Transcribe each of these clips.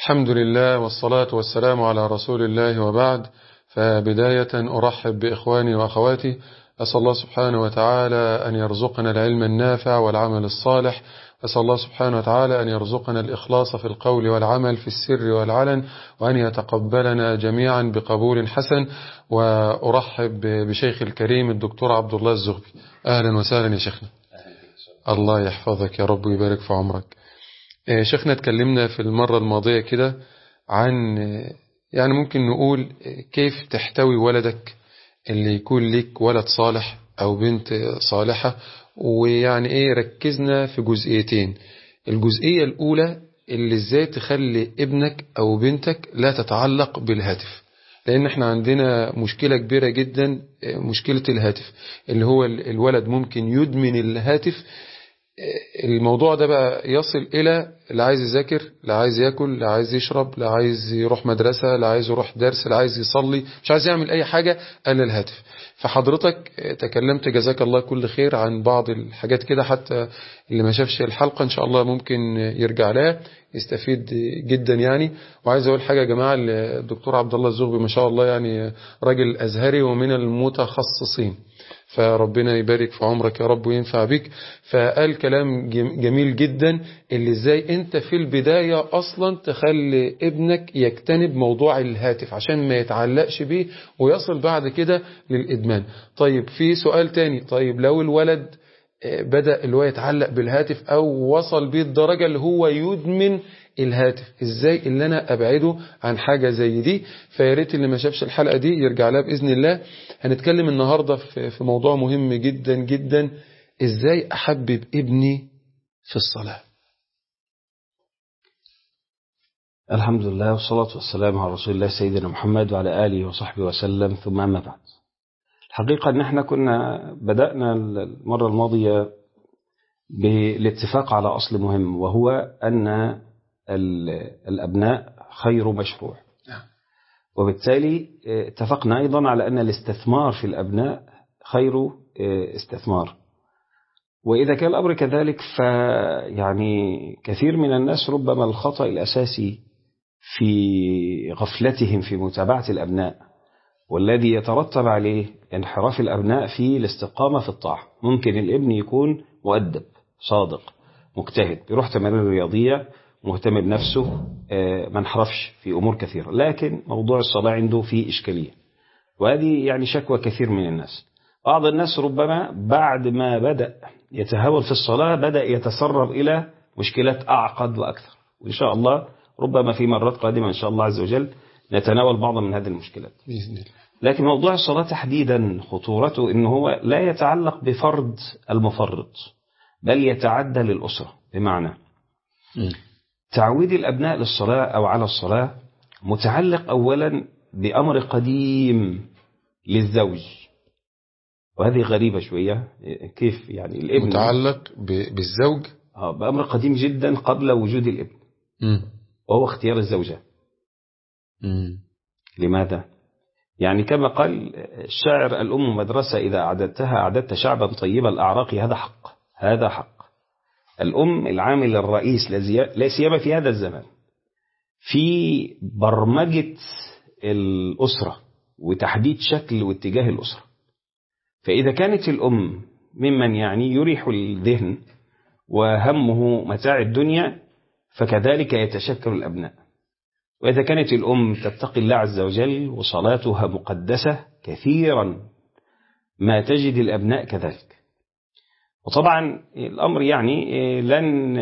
الحمد لله والصلاة والسلام على رسول الله وبعد فبداية أرحب بإخواني وأخواتي أسأل الله سبحانه وتعالى أن يرزقنا العلم النافع والعمل الصالح أسأل الله سبحانه وتعالى أن يرزقنا الإخلاص في القول والعمل في السر والعلن وأن يتقبلنا جميعا بقبول حسن وأرحب بشيخ الكريم الدكتور عبد الله الزغبي أهلا وسهلا يا شيخنا الله يحفظك يا رب ويبارك في عمرك شيخنا اتكلمنا في المرة الماضية كده عن يعني ممكن نقول كيف تحتوي ولدك اللي يكون لك ولد صالح أو بنت صالحة ويعني ايه ركزنا في جزئيتين الجزئية الأولى اللي ازاي تخلي ابنك أو بنتك لا تتعلق بالهاتف لأن احنا عندنا مشكلة كبيرة جدا مشكلة الهاتف اللي هو الولد ممكن يدمن الهاتف الموضوع ده بقى يصل إلى لا عايز يذاكر لا عايز ياكل لا عايز يشرب لا عايز يروح مدرسة لا عايز يروح درس لا عايز يصلي مش عايز يعمل أي حاجة إلا الهاتف فحضرتك تكلمت جزاك الله كل خير عن بعض الحاجات كده حتى اللي ما شافش الحلقة إن شاء الله ممكن يرجع لها يستفيد جدا يعني وعايز أقول حاجة يا جماعة الدكتور عبد الله الزغبي ما شاء الله يعني راجل أزهري ومن المتخصصين فربنا يبارك في عمرك يا رب وينفع بك فقال كلام جميل جدا اللي ازاي انت في البداية اصلا تخلي ابنك يجتنب موضوع الهاتف عشان ما يتعلقش بيه ويصل بعد كده للادمان طيب في سؤال تاني طيب لو الولد بدأ اللي هو يتعلق بالهاتف او وصل بيه الدرجة اللي هو يدمن الهاتف ازاي اللي انا ابعده عن حاجة زي دي فياريت اللي ما شافش الحلقة دي يرجع لها بإذن الله هنتكلم النهاردة في موضوع مهم جدا جدا ازاي احبب ابني في الصلاة الحمد لله والصلاة والسلام على رسول الله سيدنا محمد وعلى آله وصحبه وسلم ثم أما بعد الحقيقة أن احنا كنا بدأنا المرة الماضية بالاتفاق على أصل مهم وهو أن الأبناء خير مشروع وبالتالي اتفقنا أيضا على أن الاستثمار في الأبناء خير استثمار وإذا كان الأمر كذلك فيعني كثير من الناس ربما الخطأ الأساسي في غفلتهم في متابعة الأبناء والذي يترتب عليه انحراف الأبناء في الاستقامة في الطاعة ممكن الابن يكون مؤدب صادق مجتهد بيروح تمارين رياضية مهتم بنفسه ما انحرفش في أمور كثيرة لكن موضوع الصلاة عنده فيه إشكالية وهذه يعني شكوى كثير من الناس بعض الناس ربما بعد ما بدأ يتهاون في الصلاة بدأ يتسرب إلى مشكلات أعقد وأكثر وإن شاء الله ربما في مرات قادمة إن شاء الله عز وجل نتناول بعضا من هذه المشكلات بإذن الله لكن موضوع الصلاة تحديدا خطورته إن هو لا يتعلق بفرد المفرط بل يتعدى للأسرة بمعنى م. تعويد الأبناء للصلاة أو على الصلاة متعلق أولا بأمر قديم للزوج وهذه غريبة شوية كيف يعني الابن متعلق بالزوج آه بأمر قديم جدا قبل وجود الابن م. وهو اختيار الزوجة م. لماذا؟ يعني كما قال الشاعر الأم مدرسة إذا أعددتها أعددت شعبا طيب الأعراق هذا حق هذا حق الأم العامل الرئيس لا سيما في هذا الزمان في برمجة الأسرة وتحديد شكل واتجاه الأسرة فإذا كانت الأم ممن يعني يريح الذهن وهمه متاع الدنيا فكذلك يتشكل الأبناء وإذا كانت الأم تتقي الله عز وجل وصلاتها مقدسة كثيرا ما تجد الأبناء كذلك وطبعا الأمر يعني لن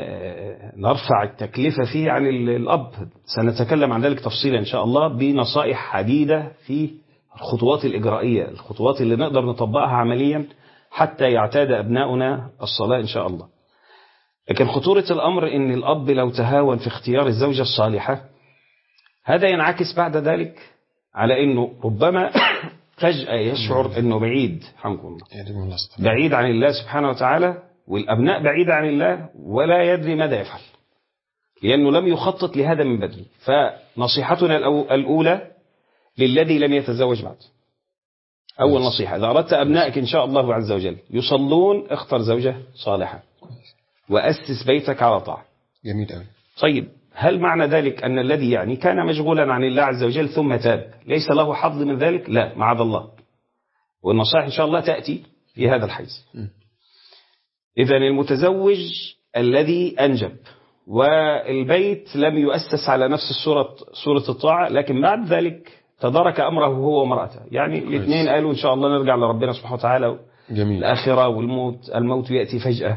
نرفع التكلفة فيه عن الأب سنتكلم عن ذلك تفصيلا إن شاء الله بنصائح عديدة في الخطوات الإجرائية الخطوات اللي نقدر نطبقها عمليا حتى يعتاد أبناؤنا الصلاة إن شاء الله لكن خطورة الأمر إن الأب لو تهاون في اختيار الزوجة الصالحة هذا ينعكس بعد ذلك على أنه ربما فجأة يشعر أنه بعيد حمكم الله بعيد عن الله سبحانه وتعالى والأبناء بعيد عن الله ولا يدري ماذا يفعل لأنه لم يخطط لهذا من بدري فنصيحتنا الأولى للذي لم يتزوج بعد أول نصيحة إذا أردت أبنائك إن شاء الله عز وجل يصلون اختر زوجة صالحة وأسس بيتك على طاعة جميل قوي طيب هل معنى ذلك أن الذي يعني كان مشغولا عن الله عز وجل ثم تاب ليس له حظ من ذلك لا معاذ الله والنصائح إن شاء الله تأتي في هذا الحيز إذا المتزوج الذي أنجب والبيت لم يؤسس على نفس الصورة صورة الطاعة لكن بعد ذلك تدارك أمره هو ومرأته يعني الاثنين قالوا إن شاء الله نرجع لربنا سبحانه وتعالى جميل الآخرة والموت الموت يأتي فجأة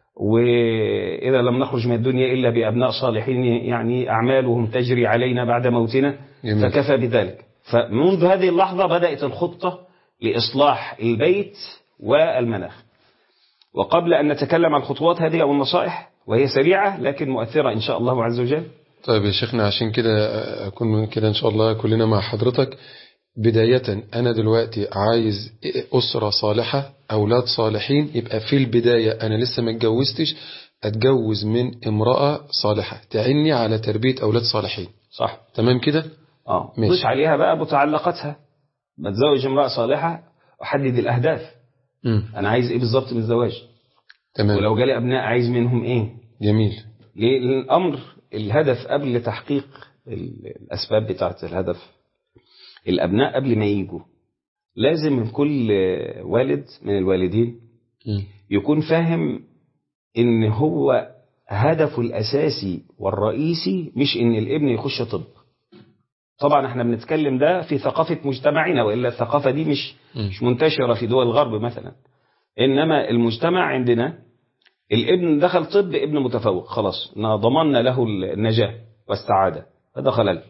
وإذا لم نخرج من الدنيا إلا بأبناء صالحين يعني أعمالهم تجري علينا بعد موتنا جميل. فكفى بذلك فمنذ هذه اللحظة بدأت الخطة لإصلاح البيت والمناخ وقبل أن نتكلم عن الخطوات هذه أو النصائح وهي سريعة لكن مؤثرة إن شاء الله عز وجل طيب يا شيخنا عشان كده أكون من كده إن شاء الله كلنا مع حضرتك بداية أنا دلوقتي عايز أسرة صالحة أولاد صالحين يبقى في البداية أنا لسه ما اتجوزتش أتجوز من امرأة صالحة تعني على تربية أولاد صالحين صح تمام كده؟ اه ماشي. ضيف عليها بقى متعلقاتها بتزوج امرأة صالحة أحدد الأهداف مم. أنا عايز إيه بالظبط من الزواج تمام ولو جالي أبناء عايز منهم إيه جميل ليه؟ لأن الأمر الهدف قبل تحقيق ال- الأسباب بتاعة الهدف الأبناء قبل ما يجوا لازم من كل والد من الوالدين مم. يكون فاهم إن هو هدفه الأساسي والرئيسي مش إن الابن يخش طب طبعا احنا بنتكلم ده في ثقافة مجتمعنا وإلا الثقافة دي مش مم. مش منتشرة في دول الغرب مثلا إنما المجتمع عندنا الابن دخل طب ابن متفوق خلاص إننا ضمننا له النجاة والسعادة فدخل ال-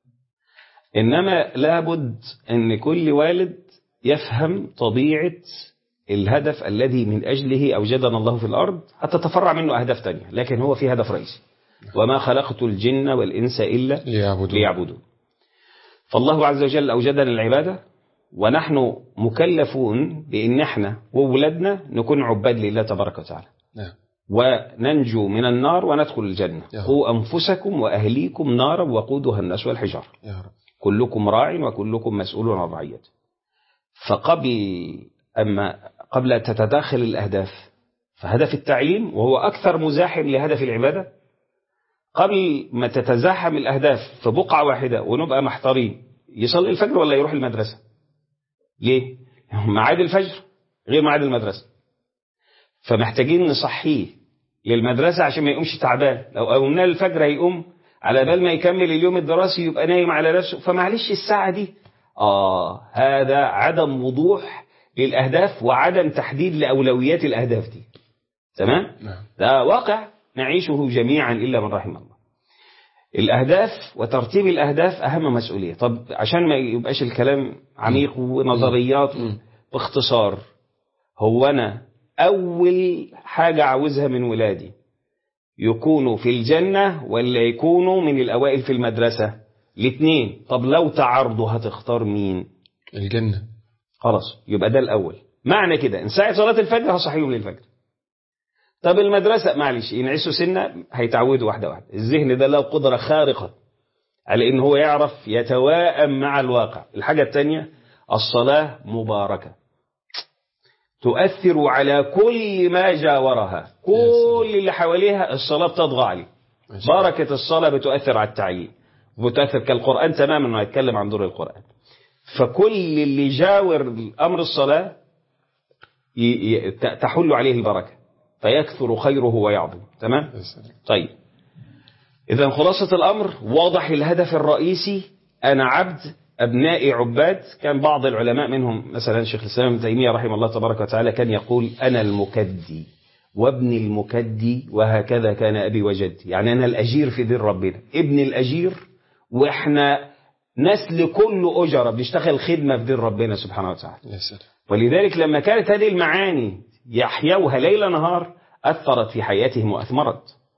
إنما لابد أن كل والد يفهم طبيعة الهدف الذي من أجله أوجدنا الله في الأرض حتى تفرع منه أهداف تانية لكن هو في هدف رئيسي وما خلقت الجن والإنس إلا ليعبدون ليعبدون فالله عز وجل أوجدنا العبادة ونحن مكلفون بأن احنا وولادنا نكون عباد لله تبارك وتعالى نعم وننجو من النار وندخل الجنة يا رب. قوا أنفسكم وأهليكم نارا وقودها الناس والحجار يا رب كلكم راع وكلكم مسؤول عن رعيته فقبل أما قبل أن تتداخل الأهداف فهدف التعليم وهو أكثر مزاحم لهدف العبادة قبل ما تتزاحم الأهداف في بقعة واحدة ونبقى محتارين يصلي الفجر ولا يروح المدرسة ليه؟ ميعاد الفجر غير ميعاد المدرسة فمحتاجين نصحيه للمدرسة عشان ما يقومش تعبان لو قومناه الفجر هيقوم على بال ما يكمل اليوم الدراسي يبقى نايم على نفسه فمعلش الساعة دي آه هذا عدم وضوح للأهداف وعدم تحديد لأولويات الأهداف دي تمام؟ نعم ده واقع نعيشه جميعا إلا من رحم الله الأهداف وترتيب الأهداف أهم مسؤولية طب عشان ما يبقاش الكلام عميق ونظريات مم. باختصار هو أنا أول حاجة عاوزها من ولادي يكونوا في الجنة ولا يكونوا من الأوائل في المدرسة الاثنين طب لو تعارضوا هتختار مين الجنة خلاص يبقى ده الأول معنى كده إن ساعة صلاة الفجر هصحيهم للفجر طب المدرسة معلش ينعسوا سنة هيتعودوا واحدة واحدة الذهن ده له قدرة خارقة على إن هو يعرف يتواءم مع الواقع الحاجة الثانية الصلاة مباركة تؤثر على كل ما جاورها كل اللي حواليها الصلاة بتطغى عليه ما شاء الله. بركة الصلاة بتؤثر على التعيين بتؤثر كالقرآن تماما ما يتكلم عن دور القرآن فكل اللي جاور أمر الصلاة ي- ي- ت- تحل عليه البركة فيكثر خيره ويعظم تمام يا سلام. طيب إذا خلاصة الأمر واضح الهدف الرئيسي أنا عبد أبنائي عباد كان بعض العلماء منهم مثلا شيخ الإسلام ابن تيمية رحمه الله تبارك وتعالى كان يقول أنا المكدي وابن المكدي وهكذا كان أبي وجدي يعني أنا الأجير في دين ربنا ابن الأجير وإحنا نسل كل أجرة بنشتغل خدمة في دين ربنا سبحانه وتعالى يا سلام ولذلك لما كانت هذه المعاني يحيوها ليل نهار أثرت في حياتهم وأثمرت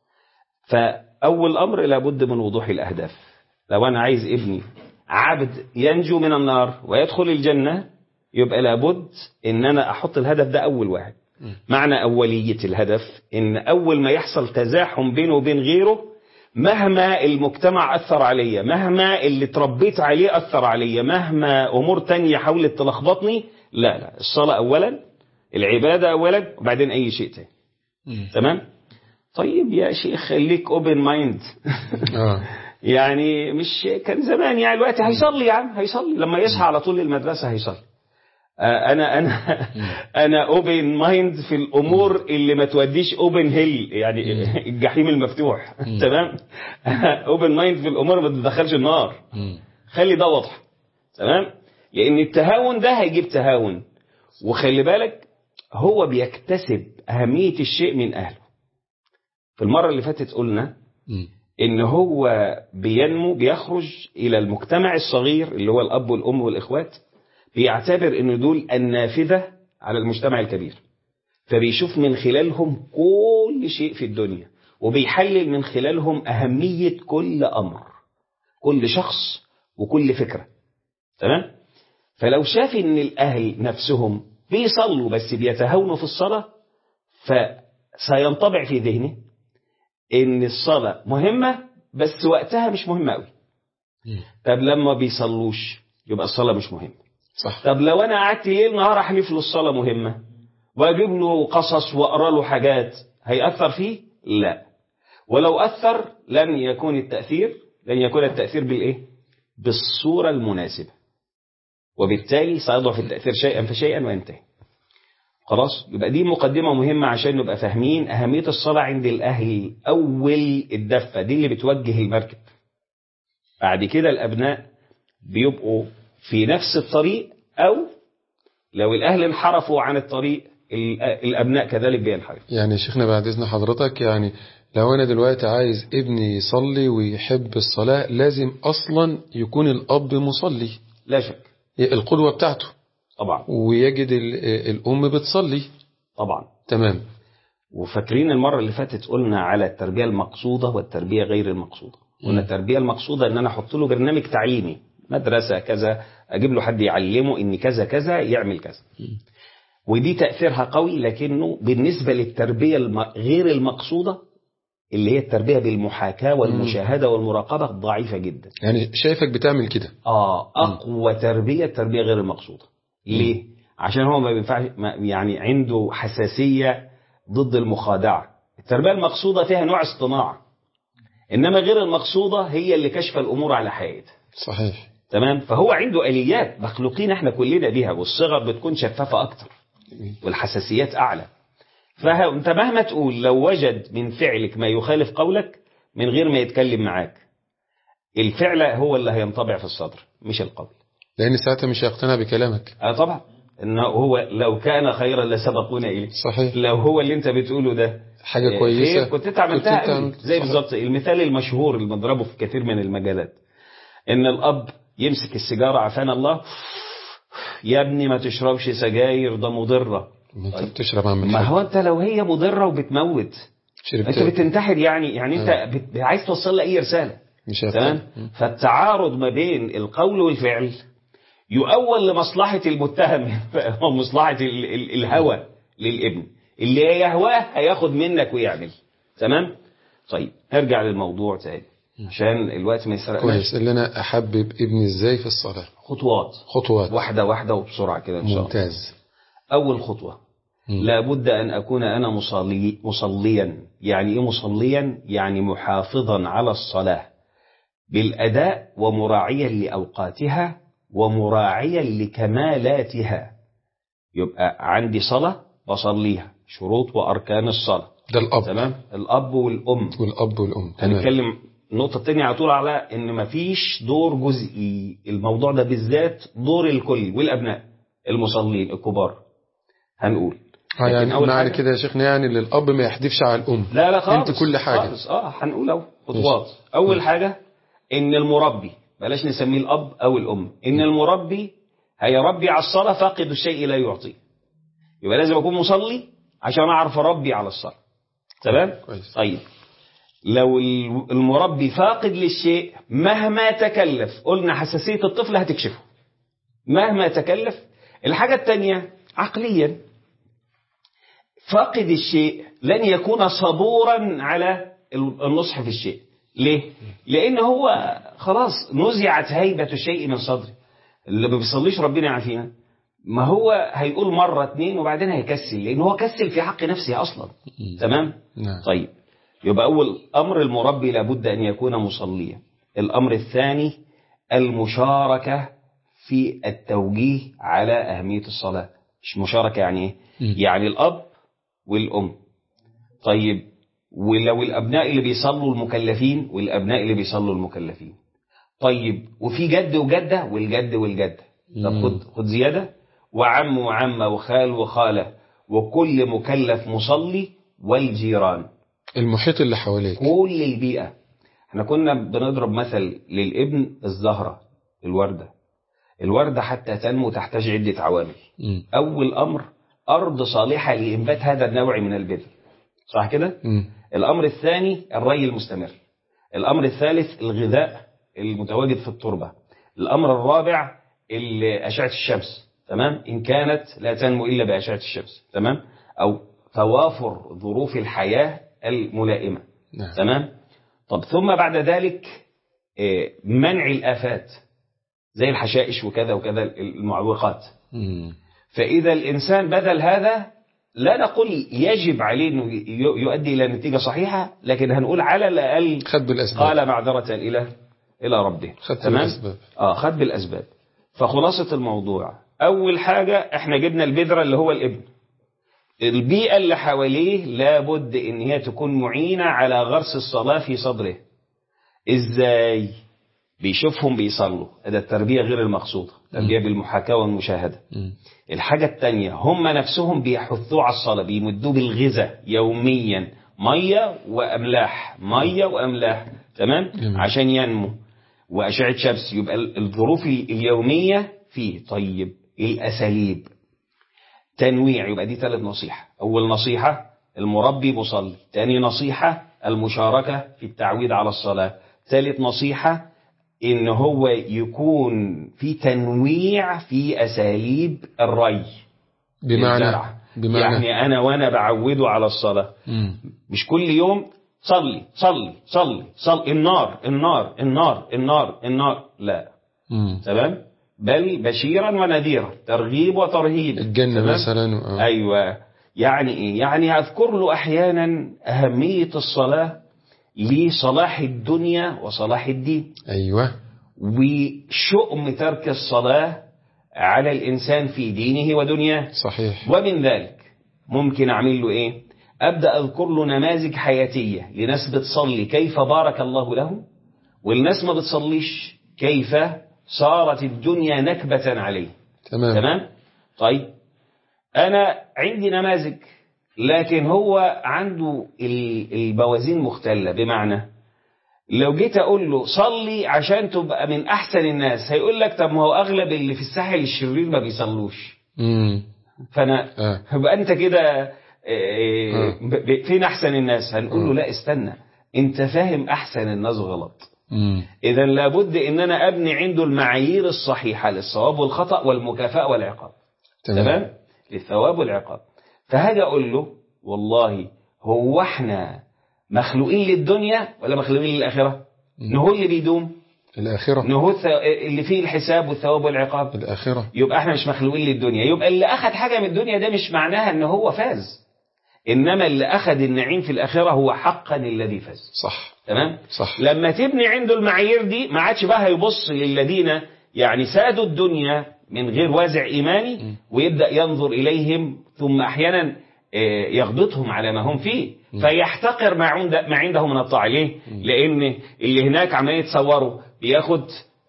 فأول أمر لابد من وضوح الأهداف لو أنا عايز ابني عبد ينجو من النار ويدخل الجنة يبقى لابد إن أنا أحط الهدف ده أول واحد معنى أولية الهدف إن أول ما يحصل تزاحم بينه وبين غيره مهما المجتمع أثر عليا مهما اللي اتربيت عليه أثر عليا مهما أمور تانية حاولت تلخبطني لا لا الصلاة أولا العبادة أولا وبعدين أي شيء تاني مم. تمام طيب يا شيخ خليك اوبن مايند اه يعني مش كان زمان يعني الوقت هيصلي يعني هيصلي لما يصحى على طول المدرسة هيصلي آه، انا انا انا اوبن مايند في الامور اللي ما توديش اوبن هيل يعني الجحيم المفتوح تمام اوبن مايند في الامور ما تدخلش النار مم. خلي ده واضح تمام لان التهاون ده هيجيب تهاون وخلي بالك هو بيكتسب اهميه الشيء من اهله في المره اللي فاتت قلنا مم. ان هو بينمو بيخرج الى المجتمع الصغير اللي هو الاب والام والاخوات بيعتبر ان دول النافذه على المجتمع الكبير فبيشوف من خلالهم كل شيء في الدنيا وبيحلل من خلالهم اهميه كل امر كل شخص وكل فكره تمام فلو شاف ان الاهل نفسهم بيصلوا بس بيتهاونوا في الصلاه فسينطبع في ذهنه ان الصلاه مهمه بس وقتها مش مهمه قوي مم. طب لما بيصلوش يبقى الصلاه مش مهمه صح طب لو انا قعدت ليل نهار احلف له الصلاه مهمه واجيب له قصص واقرا له حاجات هيأثر فيه؟ لا ولو أثر لن يكون التأثير لن يكون التأثير بالإيه؟ بالصورة المناسبة وبالتالي سيضعف التأثير شيئا فشيئا وينتهي خلاص يبقى دي مقدمة مهمة عشان نبقى فاهمين أهمية الصلاة عند الأهل أول الدفة دي اللي بتوجه المركب بعد كده الأبناء بيبقوا في نفس الطريق أو لو الأهل انحرفوا عن الطريق ال- الأبناء كذلك بينحرفوا يعني شيخنا بعد إذن حضرتك يعني لو أنا دلوقتي عايز ابني يصلي ويحب الصلاة لازم أصلا يكون الأب مصلي لا شك القدوة بتاعته طبعا ويجد ال- الأم بتصلي طبعا تمام وفاكرين المرة اللي فاتت قلنا على التربية المقصودة والتربية غير المقصودة قلنا التربية المقصودة ان انا احط له برنامج تعليمي مدرسة كذا اجيب له حد يعلمه ان كذا كذا يعمل كذا ودي تأثيرها قوي لكنه بالنسبة للتربية الم- غير المقصودة اللي هي التربية بالمحاكاة والمشاهدة والمراقبة ضعيفة جدا يعني شايفك بتعمل كده اه اقوى تربيه تربيه غير المقصوده ليه عشان هو ما بينفعش ما- يعني عنده حساسيه ضد المخادعه التربيه المقصوده فيها نوع اصطناع انما غير المقصوده هي اللي كشف الامور على حقيقتها صحيح تمام فهو عنده اليات مخلوقين احنا كلنا بيها والصغر بتكون شفافه اكتر والحساسيات اعلى فانت مهما تقول لو وجد من فعلك ما يخالف قولك من غير ما يتكلم معاك الفعل هو اللي هينطبع في الصدر مش القول لأن ساعتها مش هيقتنع بكلامك اه طبعا انه هو لو كان خيرا لسبقونا اليه صحيح لو هو اللي انت بتقوله ده حاجة آه، كويسة خير كنت انت عملتها كنت قبل. عملت- زي صح. بالظبط المثال المشهور اللي بنضربه في كثير من المجالات ان الاب يمسك السيجاره عافانا الله يا ابني ما تشربش سجاير ده مضره ما انت بتشرب عم ما الحاج هو انت لو هي مضره وبتموت شربت انت بتنتحر يعني يعني انت بت... عايز توصل لها اي رساله مش تمام هيقتنع فالتعارض ما بين القول والفعل يؤول لمصلحة المتهم ومصلحة ال- ال- الهوى للابن اللي يهواه هياخد منك ويعمل تمام طيب ارجع للموضوع تاني عشان الوقت ما يسرقناش كويس اللي انا احبب ابني ازاي في الصلاة خطوات خطوات واحدة واحدة وبسرعة كده ان شاء الله ممتاز أول خطوة مم. لابد أن أكون أنا مصلي مصليا يعني إيه مصليا يعني محافظا على الصلاة بالأداء ومراعيا لأوقاتها ومراعيا لكمالاتها يبقى عندي صلاة بصليها شروط وأركان الصلاة ده الاب تمام الأب والأم والاب والام تمام هنتكلم النقطة التانية على طول على إن مفيش دور جزئي الموضوع ده بالذات دور الكل والأبناء المصلين الكبار هنقول اه لكن يعني أول معنى حاجة- كده يا شيخنا يعني اللي الاب ما يحدفش على الام لا لا خالص انت كل حاجة خالص اه هنقول اهو خطوات اول حاجه ان المربي بلاش نسميه الاب او الام ان المربي هيربي على الصلاه فاقد الشيء لا يعطيه يبقى لازم اكون مصلي عشان اعرف اربي على الصلاه تمام كويس. طيب لو ال- المربي فاقد للشيء مهما تكلف قلنا حساسيه الطفل هتكشفه مهما تكلف الحاجه الثانيه عقليا فاقد الشيء لن يكون صبورا على النصح في الشيء ليه؟ لأن هو خلاص نزعت هيبة الشيء من صدره اللي ما بيصليش ربنا يعافينا ما هو هيقول مرة اتنين وبعدين هيكسل لأن هو كسل في حق نفسه أصلا تمام؟ نعم طيب يبقى أول أمر المربي لابد أن يكون مصليا الأمر الثاني المشاركة في التوجيه على أهمية الصلاة مش مشاركة يعني إيه؟ مم. يعني الأب والأم طيب ولو الأبناء اللي بيصلوا المكلفين والأبناء اللي بيصلوا المكلفين طيب وفي جد وجدة والجد والجدة طب مم. خد خد زيادة وعم وعمة وخال وخالة وكل مكلف مصلي والجيران المحيط اللي حواليك كل البيئة احنا كنا بنضرب مثل للابن الزهرة الوردة الوردة حتى تنمو تحتاج عدة عوامل مم. أول أمر أرض صالحة لإنبات هذا النوع من البذر صح كده؟ مم. الأمر الثاني الري المستمر الأمر الثالث الغذاء المتواجد في التربة الأمر الرابع ال- أشعة الشمس تمام إن كانت لا تنمو إلا بأشعة الشمس تمام أو توافر ظروف الحياة الملائمة نعم تمام طب ثم بعد ذلك آه، منع الآفات زي الحشائش وكذا وكذا المعوقات مم. فإذا الإنسان بذل هذا لا نقول يجب عليه أنه ي- يؤدي إلى نتيجة صحيحة لكن هنقول على الأقل خد بالأسباب قال معذرة إلى إلى ربه خدت تمام؟ بالأسباب آه خد بالأسباب فخلاصة الموضوع أول حاجة إحنا جبنا البذرة اللي هو الابن البيئة اللي حواليه لابد إن هي تكون معينة على غرس الصلاة في صدره إزاي بيشوفهم بيصلوا ده التربية غير المقصودة التربية بالمحاكاة والمشاهدة مم. الحاجة التانية هم نفسهم بيحثوا على الصلاة بيمدوه بالغذاء يوميا مية وأملاح مية وأملاح تمام جميل. عشان ينمو وأشعة شمس يبقى ال- الظروف ال- اليومية فيه طيب الأساليب تنويع يبقى دي ثالث نصيحة أول نصيحة المربي مصلي تاني نصيحة المشاركة في التعويد على الصلاة ثالث نصيحة إن هو يكون في تنويع في أساليب الري بمعنى للزرع. بمعنى يعني أنا وأنا بعوده على الصلاة مم. مش كل يوم صلي صلي صلي صلي النار النار النار النار النار لا مم. تمام بل بشيرا ونذيرا ترغيب وترهيب الجنة تمام؟ مثلا آه. أيوة يعني إيه؟ يعني أذكر له أحيانا أهمية الصلاة لصلاح الدنيا وصلاح الدين أيوة وشؤم ترك الصلاة على الإنسان في دينه ودنياه صحيح ومن ذلك ممكن أعمل له إيه أبدأ أذكر له نماذج حياتية لناس بتصلي كيف بارك الله له والناس ما بتصليش كيف صارت الدنيا نكبة عليه تمام تمام طيب أنا عندي نماذج لكن هو عنده ال- البوازين مختلة بمعنى لو جيت أقول له صلي عشان تبقى من أحسن الناس هيقول لك طب ما هو أغلب اللي في الساحل الشرير ما بيصلوش مم. فأنا آه. يبقى أنت كده إيه، آه. ب- ب- فين أحسن الناس هنقول له آه. لا استنى أنت فاهم أحسن الناس غلط مم. إذا لابد إن أنا أبني عنده المعايير الصحيحة للصواب والخطأ والمكافأة والعقاب تمام تمام للثواب والعقاب فهاجي اقول له والله هو احنا مخلوقين للدنيا ولا مخلوقين للاخره نهو اللي بيدوم الآخرة نهو الث- اللي فيه الحساب والثواب والعقاب الآخرة يبقى احنا مش مخلوقين للدنيا يبقى اللي اخذ حاجه من الدنيا ده مش معناها ان هو فاز انما اللي اخذ النعيم في الاخره هو حقا الذي فاز صح تمام صح لما تبني عنده المعايير دي ما عادش بقى هيبص للذين يعني سادوا الدنيا من غير وازع إيماني ويبدأ ينظر إليهم ثم أحيانا آه، يغبطهم على ما هم فيه فيحتقر ما عند ما عنده من الطاعة ليه؟ لأن اللي هناك عمال يتصوروا بياخد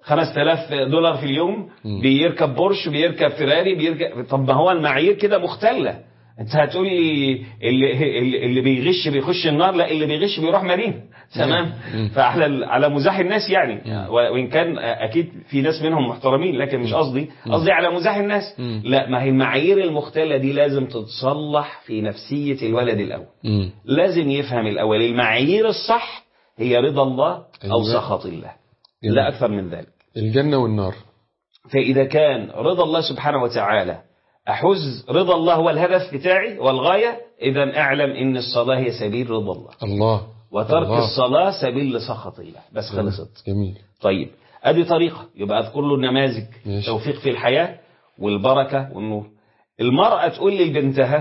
5000 دولار في اليوم بيركب بورش بيركب فيراري بيركب طب ما هو المعايير كده مختلة انت هتقول لي اللي, اللي اللي بيغش بيخش النار لا اللي بيغش بيروح مدينه تمام فعلى على مزاح الناس يعني وان كان اكيد في ناس منهم محترمين لكن مش قصدي قصدي على مزاح الناس لا ما هي المعايير المختلة دي لازم تتصلح في نفسية الولد الاول مم. لازم يفهم الاول المعايير الصح هي رضا الله او أيوة. سخط الله جميل. لا اكثر من ذلك الجنة والنار فإذا كان رضا الله سبحانه وتعالى أحز رضا الله هو الهدف بتاعي والغاية إذا أعلم إن الصلاة هي سبيل رضا الله الله وترك الله. الصلاة سبيل لسخط الله بس خلصت جميل طيب أدي طريقة يبقى أذكر له النماذج ماشي. توفيق في الحياة والبركة والنور المرأة تقول لبنتها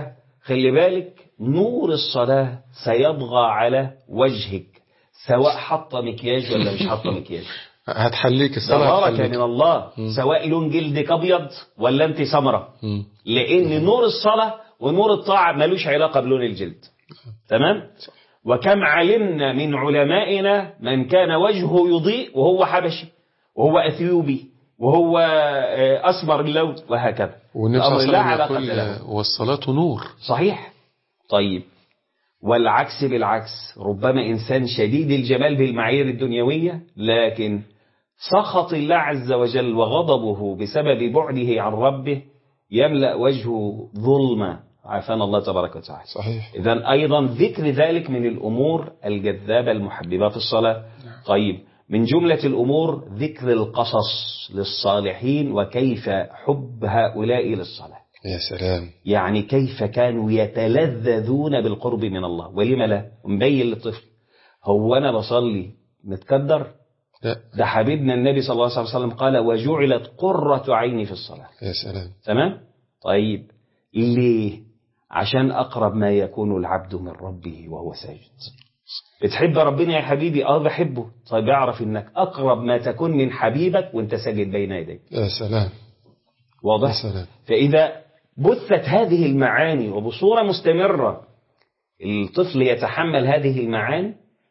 خلي بالك نور الصلاة سيطغى على وجهك سواء حط مكياج ولا مش حط مكياج هتحليك الصلاة تبارك هتحليك من الله سواء لون جلدك ابيض ولا انت سمرة مم. لان نور الصلاة ونور الطاعة ملوش علاقة بلون الجلد تمام وكم علمنا من علمائنا من كان وجهه يضيء وهو حبشي وهو اثيوبي وهو آه، اسمر اللون وهكذا والنبي صلى الأمر الله لا عليه علاقة وسلم له يقول والصلاة نور صحيح طيب والعكس بالعكس ربما إنسان شديد الجمال بالمعايير الدنيوية لكن سخط الله عز وجل وغضبه بسبب بعده عن ربه يملأ وجهه ظلما عافانا الله تبارك وتعالى صحيح إذا أيضا ذكر ذلك من الأمور الجذابة المحببة في الصلاة طيب من جملة الأمور ذكر القصص للصالحين وكيف حب هؤلاء للصلاة يا سلام يعني كيف كانوا يتلذذون بالقرب من الله ولم لا مبين للطفل هو أنا بصلي متكدر لا ده حبيبنا النبي صلى الله عليه وسلم قال وجعلت قرة عيني في الصلاة يا سلام تمام طيب ليه عشان أقرب ما يكون العبد من ربه وهو ساجد بتحب ربنا يا حبيبي اه بحبه طيب اعرف انك اقرب ما تكون من حبيبك وانت ساجد بين يديه يا سلام واضح يا سلام فإذا بثت هذه المعاني وبصورة مستمرة الطفل يتحمل هذه المعاني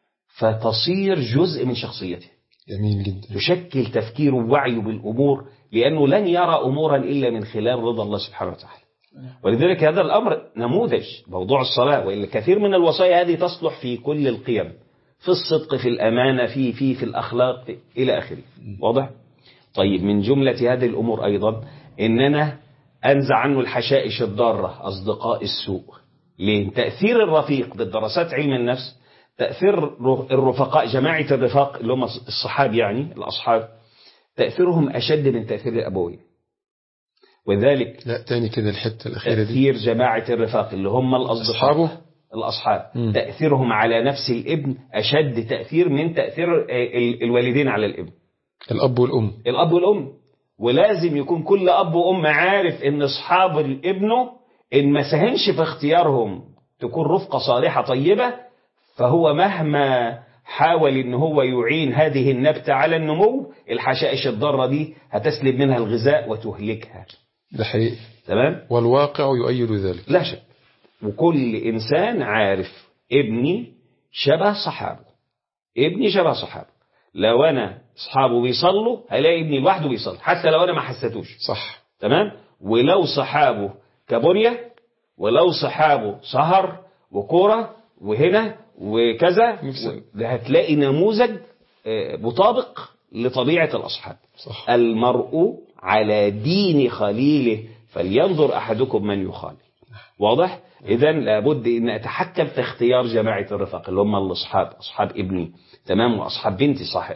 فتصير جزء من شخصيته جميل جدا تشكل تفكيره ووعيه بالأمور لأنه لن يرى أمورا إلا من خلال رضا الله سبحانه وتعالى ولذلك هذا الأمر نموذج موضوع الصلاة وإلا كثير من الوصايا هذه تصلح في كل القيم في الصدق في الأمانة في في في الأخلاق في إلى آخره واضح؟ طيب من جملة هذه الأمور أيضا إننا أنزع عنه الحشائش الضارة أصدقاء السوء ليه؟ تأثير الرفيق بالدراسات علم النفس تأثير الرفقاء جماعة الرفاق اللي هم الصحاب يعني الأصحاب تأثيرهم أشد من تأثير الأبوين وذلك لا تاني كده الحتة الأخيرة دي تأثير جماعة الرفاق اللي هم الأصدقاء أصحابه الأصحاب مم. تأثيرهم على نفس الابن أشد تأثير من تأثير آه، ال- الوالدين على الابن الأب والأم الأب والأم ولازم يكون كل أب وأم عارف إن أصحاب ابنه إن ما ساهمش في اختيارهم تكون رفقة صالحة طيبة فهو مهما حاول إن هو يعين هذه النبتة على النمو الحشائش الضارة دي هتسلب منها الغذاء وتهلكها ده حقيقي تمام؟ والواقع يؤيد ذلك لا شك وكل إنسان عارف ابني شبه صحابه ابني شبه صحابه لو أنا أصحابه بيصلوا هلاقي ابني لوحده بيصلي حتى لو أنا ما حسيتوش صح تمام ولو صحابه كابوريا ولو صحابه سهر وكورة وهنا وكذا نفس- و- ده هتلاقي نموذج آه، مطابق لطبيعة الأصحاب صح المرء على دين خليله فلينظر أحدكم من يخالل واضح؟ إذا لابد أن أتحكم في اختيار جماعة الرفاق اللي هم الأصحاب أصحاب ابني تمام وأصحاب بنتي صح...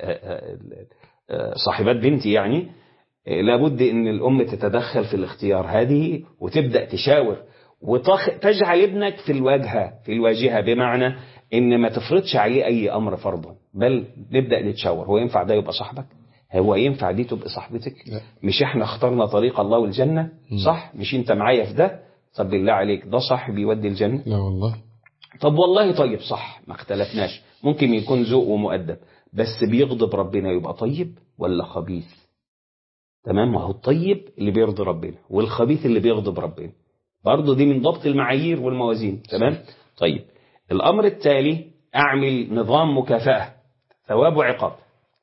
صاحبات بنتي يعني لابد أن الأم تتدخل في الاختيار هذه وتبدأ تشاور وتجعل ابنك في الواجهة في الواجهة بمعنى ان ما تفرضش عليه اي امر فرضا بل نبدا نتشاور هو ينفع ده يبقى صاحبك هو ينفع دي تبقى صاحبتك لا. مش احنا اخترنا طريق الله والجنة صح مش انت معايا في ده طب بالله عليك ده صاحبي يودي الجنة لا والله طب والله طيب صح ما اختلفناش ممكن يكون ذوق ومؤدب بس بيغضب ربنا يبقى طيب ولا خبيث تمام ما هو الطيب اللي بيرضي ربنا والخبيث اللي بيغضب ربنا برضه دي من ضبط المعايير والموازين تمام طيب الأمر التالي أعمل نظام مكافأة ثواب وعقاب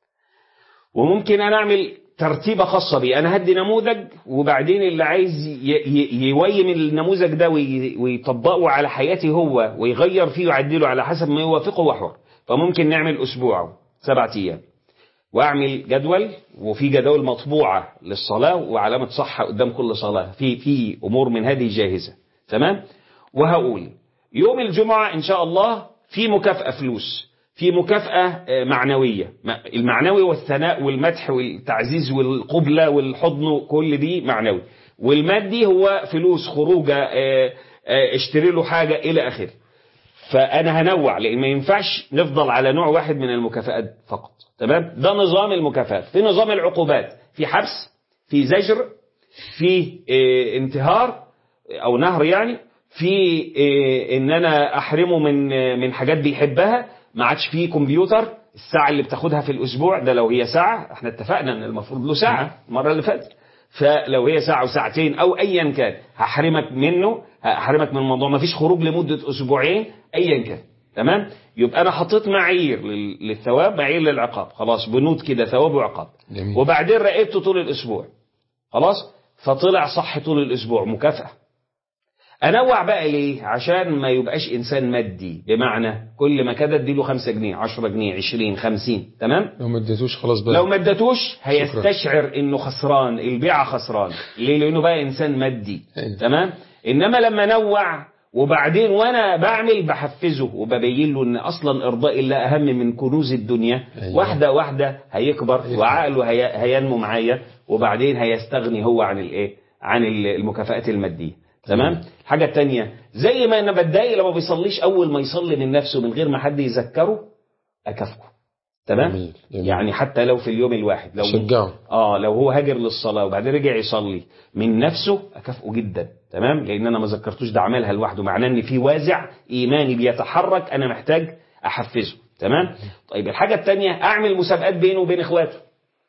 وممكن أنا أعمل ترتيبة خاصة بي أنا هدي نموذج وبعدين اللي عايز ي- ي- يويم النموذج ده وي- ويطبقه على حياته هو ويغير فيه ويعدله على حسب ما يوافقه هو حر فممكن نعمل أسبوع سبعة أيام واعمل جدول وفي جداول مطبوعة للصلاة وعلامة صح قدام كل صلاة في في أمور من هذه جاهزة تمام وهقول يوم الجمعة إن شاء الله في مكافأة فلوس في مكافأة آه، معنوية ما- المعنوي والثناء والمدح والتعزيز والقبلة والحضن كل دي معنوي والمادي هو فلوس خروجة آه، آه، اشتري له حاجة إلى آخره فأنا هنوع لأن ما ينفعش نفضل على نوع واحد من المكافآت فقط تمام ده نظام المكافآت في نظام العقوبات في حبس في زجر في آه، انتهار أو نهر يعني في إيه ان انا احرمه من من حاجات بيحبها ما عادش فيه كمبيوتر الساعه اللي بتاخدها في الاسبوع ده لو هي ساعه احنا اتفقنا ان المفروض له ساعه المره اللي فاتت فلو هي ساعه وساعتين او ايا كان هحرمك منه هحرمك من الموضوع ما فيش خروج لمده اسبوعين ايا كان تمام يبقى انا حطيت معايير لل- للثواب معايير للعقاب خلاص بنود كده ثواب وعقاب جميل. وبعدين راقبته طول الاسبوع خلاص فطلع صح طول الاسبوع مكافاه انوع بقى ليه عشان ما يبقاش انسان مادي بمعنى كل ما كده اديله 5 جنيه 10 جنيه 20 50 تمام لو ما اديتوش خلاص بقى لو ما ادتوش هيستشعر انه خسران البيعه خسران ليه لانه بقى انسان مادي أيوة. تمام انما لما نوع وبعدين وانا بعمل بحفزه وببين له ان اصلا ارضاء الله اهم من كنوز الدنيا أيوة. واحده واحده هيكبر هيكبر. وعقله هي هينمو معايا وبعدين هيستغني هو عن الايه عن ال- المكافآت الماديه تمام حاجه تانية زي ما انا بتضايق لما بيصليش اول ما يصلي من نفسه من غير ما حد يذكره اكافئه تمام جميل. جميل. يعني حتى لو في اليوم الواحد لو شجعه اه لو هو هاجر للصلاه وبعدين رجع يصلي من نفسه اكافئه جدا تمام لان انا ما ذكرتوش ده عملها لوحده معناه ان في وازع ايماني بيتحرك انا محتاج احفزه تمام طيب الحاجه الثانيه اعمل مسابقات بينه وبين اخواته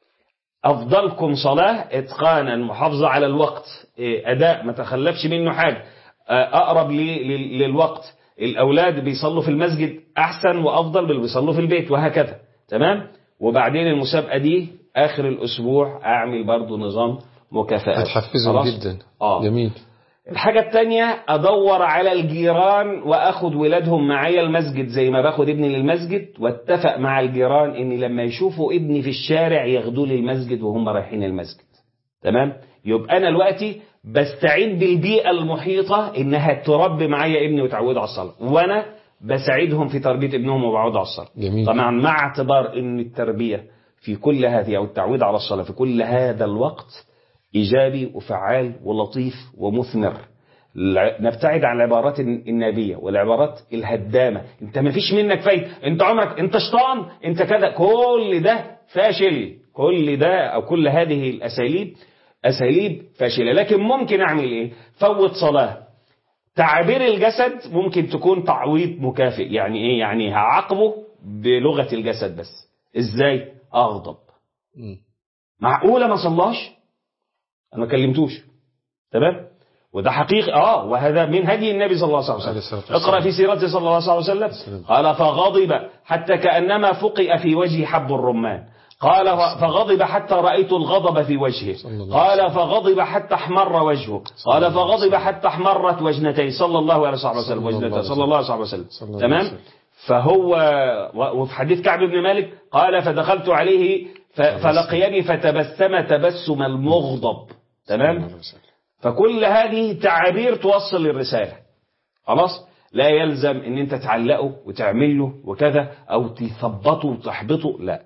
افضلكم صلاه اتقانا محافظه على الوقت إيه، اداء ما تخلفش منه حاجه آه، اقرب لي- لل- للوقت الاولاد بيصلوا في المسجد احسن وافضل من اللي بيصلوا في البيت وهكذا تمام وبعدين المسابقه دي اخر الاسبوع اعمل برضو نظام مكافآت هتحفزه خلاص؟ جدا اه جميل الحاجة التانية أدور على الجيران وأخد ولادهم معايا المسجد زي ما باخد ابني للمسجد واتفق مع الجيران إني لما يشوفوا ابني في الشارع ياخدوه للمسجد وهم رايحين المسجد تمام يبقى أنا دلوقتي بستعين بالبيئة المحيطة إنها تربي معايا ابني وتعوده على الصلاة وأنا بساعدهم في تربية ابنهم وبعوده على الصلاة جميل. طبعا مع اعتبار إن التربية في كل هذه أو التعويد على الصلاة في كل هذا الوقت إيجابي وفعال ولطيف ومثمر الع- نبتعد عن العبارات الن- النابية والعبارات الهدامة انت ما فيش منك فايدة انت عمرك انت شطان انت كذا كل ده فاشل كل ده او كل هذه الاساليب اساليب فاشلة لكن ممكن اعمل ايه فوت صلاة تعابير الجسد ممكن تكون تعويض مكافئ يعني ايه يعني هعاقبه بلغة الجسد بس ازاي اغضب مم. معقولة ما صلاش انا ما كلمتوش تمام وده حقيقي اه وهذا من هدي النبي صلى الله عليه عليه وسلم الصلاة والسلام. اقرا في سيرته صلى الله عليه وسلم السلام. قال فغضب حتى كانما فقئ في وجهه حب الرمان قال فغضب حتى رايت الغضب في وجهه صلى الله عليه قال فغضب حتى احمر وجهه قال فغضب حتى احمرت وجنتيه صلى الله عليه وسلم صلى الله وجنتيه عليه صلى الله عليه وسلم صلى الله عليه تمام وسلم. فهو و- وفي حديث كعب بن مالك قال فدخلت عليه ف- فلقيني فتبسم تبسم المغضب تمام فكل هذه تعابير توصل الرسالة خلاص لا يلزم ان انت تعلقه وتعمل له وكذا او تثبطه وتحبطه لا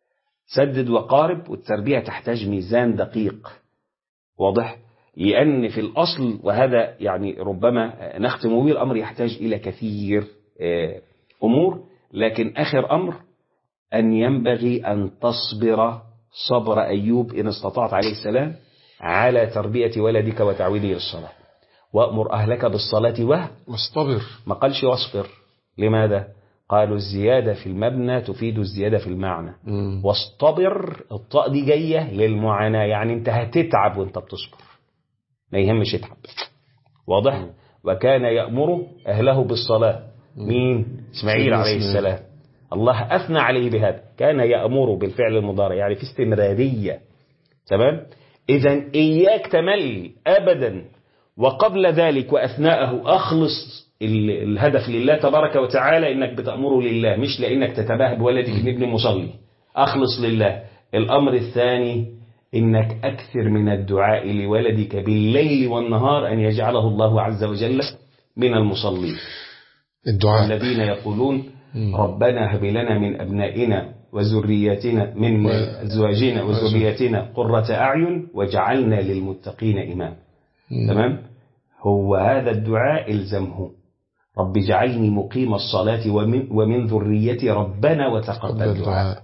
سدد وقارب والتربية تحتاج ميزان دقيق واضح لأن في الأصل وهذا يعني ربما نختم به الأمر يحتاج إلى كثير آه، أمور لكن آخر أمر أن ينبغي أن تصبر صبر أيوب إن استطعت عليه السلام على تربية ولدك وتعويده للصلاة وأمر أهلك بالصلاة وه واصطبر ما قالش واصبر لماذا؟ قالوا الزيادة في المبنى تفيد الزيادة في المعنى مم. واصطبر الطاء دي جاية للمعاناة يعني انت هتتعب وانت بتصبر ما يهمش اتعب واضح وكان يأمر أهله بالصلاة مين إسماعيل سيدنا عليه إسماعيل. السلام الله أثنى عليه بهذا كان يأمر بالفعل المضارع يعني في استمرارية تمام إذا إياك تمل أبدا وقبل ذلك وأثناءه أخلص ال- الهدف لله تبارك وتعالى إنك بتأمره لله مش لأنك تتباهى بولدك إن ابن مصلي أخلص لله الأمر الثاني إنك أكثر من الدعاء لولدك بالليل والنهار أن يجعله الله عز وجل من المصلين الدعاء الذين يقولون مم. ربنا هب لنا من أبنائنا وذرياتنا من و- أزواجنا وذرياتنا قرة أعين واجعلنا للمتقين إمام مم. تمام هو هذا الدعاء الزمه رب اجعلني مقيم الصلاة ومن, ومن ذريتي ربنا قبل وتقبل الدعاء الدعاء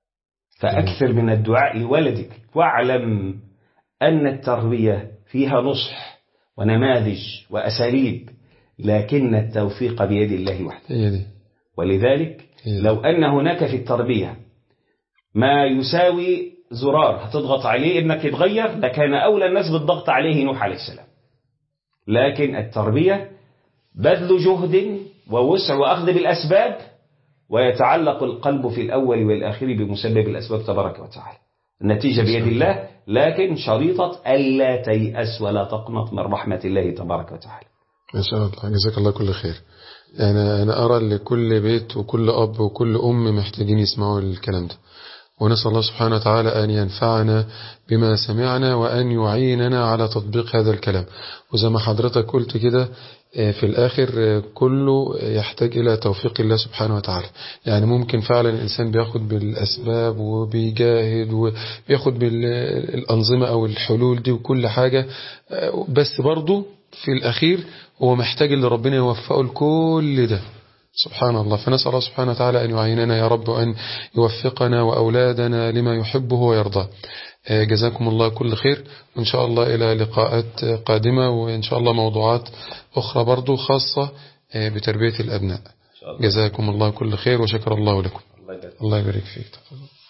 فأكثر من الدعاء لولدك واعلم أن التربية فيها نصح ونماذج وأساليب لكن التوفيق بيد الله وحده هي دي ولذلك هي دي. لو أن هناك في التربية ما يساوي زرار هتضغط عليه ابنك يتغير لكان أولى الناس بالضغط عليه نوح عليه السلام لكن التربية بذل جهد ووسع وأخذ بالأسباب ويتعلق القلب في الأول والآخر بمسبب الأسباب تبارك وتعالى النتيجة بيد الله لكن شريطة ألا تيأس ولا تقنط من رحمة الله تبارك وتعالى ما شاء الله جزاك الله كل خير يعني أنا أرى لكل بيت وكل أب وكل أم محتاجين يسمعوا الكلام ده ونسأل الله سبحانه وتعالى أن ينفعنا بما سمعنا وأن يعيننا على تطبيق هذا الكلام وزي ما حضرتك قلت كده آه، في الآخر آه، كله يحتاج إلى توفيق الله سبحانه وتعالى يعني ممكن فعلا الإنسان بياخد بالأسباب وبيجاهد وبياخد بالأنظمة أو الحلول دي وكل حاجة آه، بس برضه في الأخير هو محتاج اللي ربنا يوفقه لكل ده سبحان الله فنسأل الله سبحانه وتعالى أن يعيننا يا رب وأن يوفقنا وأولادنا لما يحبه ويرضاه آه، جزاكم الله كل خير وإن شاء الله إلى لقاءات آه، قادمة وإن شاء الله موضوعات أخرى برضو خاصة آه، بتربية الأبناء جزاكم الله كل خير وشكر الله لكم الله يبارك الله يبارك فيك تفضل.